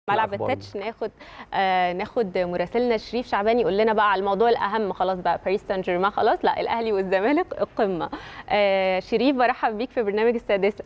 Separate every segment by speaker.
Speaker 1: ملعب
Speaker 2: الأخبار
Speaker 1: التتش ناخد آه ناخد مراسلنا شريف شعبان يقول لنا بقى على الموضوع الاهم خلاص بقى باريس سان جيرمان خلاص لا الاهلي والزمالك القمه آه شريف برحب بيك في برنامج السادسه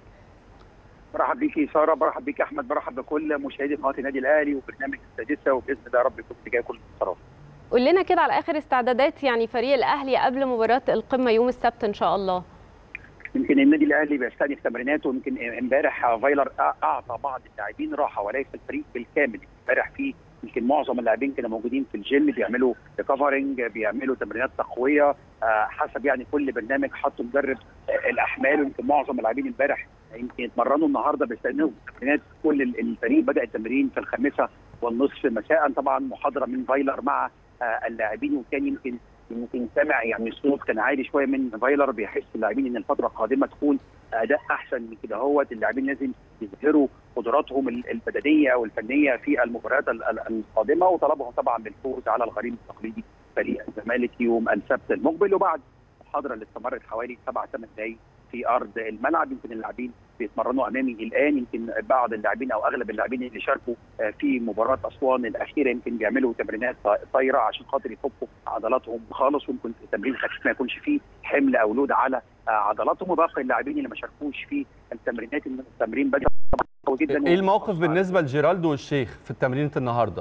Speaker 3: برحب بيكي ساره برحب بيكي احمد برحب بكل مشاهدي قناه النادي الاهلي وبرنامج السادسه وباذن الله رب يكون جاي كل الانتصارات
Speaker 1: قول لنا كده على اخر استعدادات يعني فريق الاهلي قبل مباراه القمه يوم السبت ان شاء الله
Speaker 3: يمكن النادي الاهلي بيستأنف تمريناته يمكن امبارح فايلر اعطى بعض اللاعبين راحه وليس الفريق بالكامل امبارح في يمكن معظم اللاعبين كانوا موجودين في الجيم بيعملوا ريكفرنج بيعملوا تمرينات تقويه حسب يعني كل برنامج حطوا مدرب الاحمال ويمكن معظم اللاعبين امبارح يمكن اتمرنوا النهارده بيستأنفوا تمرينات كل الفريق بدا التمرين في الخامسه والنصف مساء طبعا محاضره من فايلر مع اللاعبين وكان يمكن يمكن سامع يعني الصوت كان عالي شويه من فايلر بيحس اللاعبين ان الفتره القادمه تكون اداء احسن من كده هو اللاعبين لازم يظهروا قدراتهم البدنيه والفنيه في المباريات القادمه وطلبهم طبعا بالفوز على الغريم التقليدي فريق الزمالك يوم السبت المقبل وبعد محاضره اللي استمرت حوالي سبع ثمان دقائق في ارض الملعب يمكن اللاعبين بيتمرنوا امامي الان يمكن بعض اللاعبين او اغلب اللاعبين اللي شاركوا في مباراه اسوان الاخيره يمكن بيعملوا تمرينات طايره عشان خاطر يفكوا عضلاتهم خالص ويمكن التمرين خفيف ما يكونش فيه حمل او لود على عضلاتهم وباقي اللاعبين اللي ما شاركوش في التمرينات التمرين بدا
Speaker 2: قوي جدا ايه الموقف بالنسبه لجيرالدو والشيخ في التمرينه النهارده؟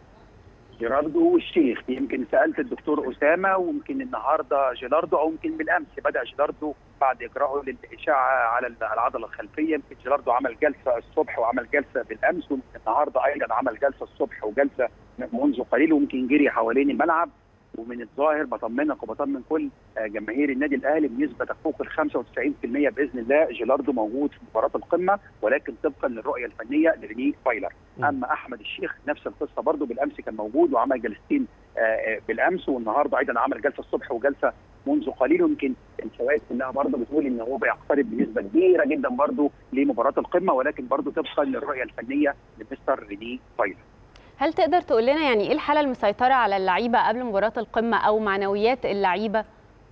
Speaker 3: جيراردو والشيخ يمكن سالت الدكتور اسامه ويمكن النهارده جيراردو او يمكن بالامس بدا جيراردو بعد اجراءه للاشاعه على العضله الخلفيه يمكن جيراردو عمل جلسه الصبح وعمل جلسه بالامس ويمكن النهارده ايضا عمل جلسه الصبح وجلسه منذ قليل ويمكن جري حوالين الملعب ومن الظاهر بطمنك وبطمن كل جماهير النادي الاهلي بنسبه تفوق ال 95% باذن الله جيلاردو موجود في مباراه القمه ولكن طبقا للرؤيه الفنيه لريني فايلر اما احمد الشيخ نفس القصه برضه بالامس كان موجود وعمل جلستين بالامس والنهارده ايضا عمل جلسه الصبح وجلسه منذ قليل ويمكن الشواهد كلها برضه بتقول ان هو بيقترب بنسبه كبيره جدا برضه لمباراه القمه ولكن برضه طبقا للرؤيه الفنيه لمستر ريني فايلر
Speaker 1: هل تقدر تقول لنا يعني ايه الحاله المسيطره على اللعيبه قبل مباراه القمه او معنويات اللعيبه؟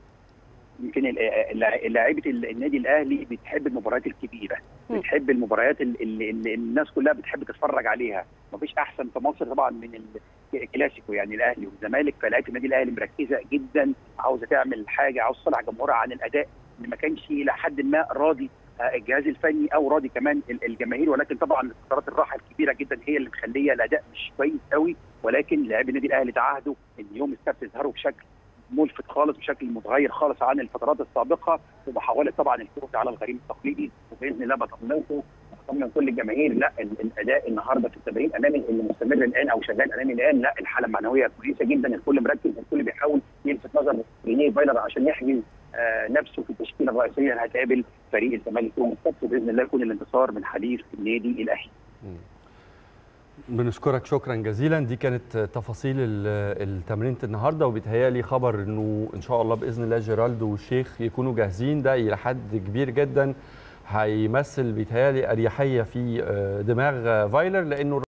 Speaker 3: يمكن لاعيبه النادي الاهلي بتحب المباريات الكبيره بتحب المباريات اللي, اللي الناس كلها بتحب تتفرج عليها مفيش احسن في مصر طبعا من الكلاسيكو يعني الاهلي والزمالك فلاعيبه النادي الاهلي مركزه جدا عاوزه تعمل حاجه عاوزه تصلح جمهورها عن الاداء اللي ما كانش الى حد ما راضي الجهاز الفني او راضي كمان الجماهير ولكن طبعا فترات الراحه الكبيره جدا هي اللي مخليه الاداء مش كويس قوي ولكن لاعبي النادي الاهلي تعهدوا ان يوم السبت يظهروا بشكل ملفت خالص بشكل متغير خالص عن الفترات السابقه ومحاوله طبعا الفوز على الغريم التقليدي وباذن الله بطمنكم بطمن كل الجماهير لا الاداء النهارده في التمرين امامي اللي مستمر الان او شغال امامي الان لا الحاله المعنويه كويسه جدا الكل مركز الكل بيحاول يلفت نظر رينيه فايلر عشان يحجز آه نفسه في التشكيله الرئيسيه اللي هتقابل فريق الزمالك يوم السبت وباذن الله يكون الانتصار من حديث النادي الاهلي.
Speaker 2: بنشكرك شكرا جزيلا دي كانت تفاصيل التمرينة النهارده وبيتهيألي خبر انه ان شاء الله باذن الله جيرالدو والشيخ يكونوا جاهزين ده الى حد كبير جدا هيمثل بيتهيألي اريحيه في دماغ فايلر لانه